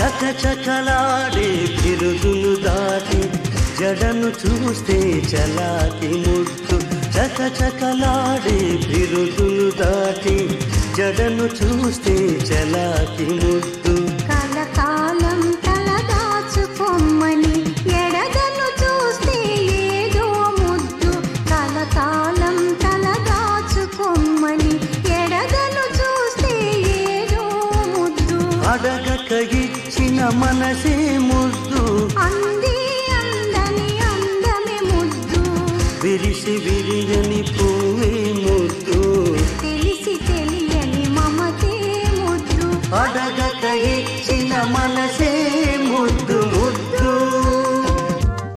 చకచకలాడే బిరుదులు దాటి జడను చూస్తే చలాకి ముద్దు చకచకలాడే బిరుదులు దాటి జడను చూస్తే చలాకి ముద్దు కలకాలం తలదాచుకొమ్మని ఎడదను చూస్తే ఏదో ముద్దు కలకాలం తలదాచుకొమ్మని ఎడదను చూస్తే ఏదో ముద్దు అడగక ఇచ్చిన మనసే ముద్దు అంది అందని అందమే ముద్దు విరిసి విరియని పువ్వే ముద్దు తెలిసి తెలియని మమతే ముద్దు అడగక ఇచ్చిన మన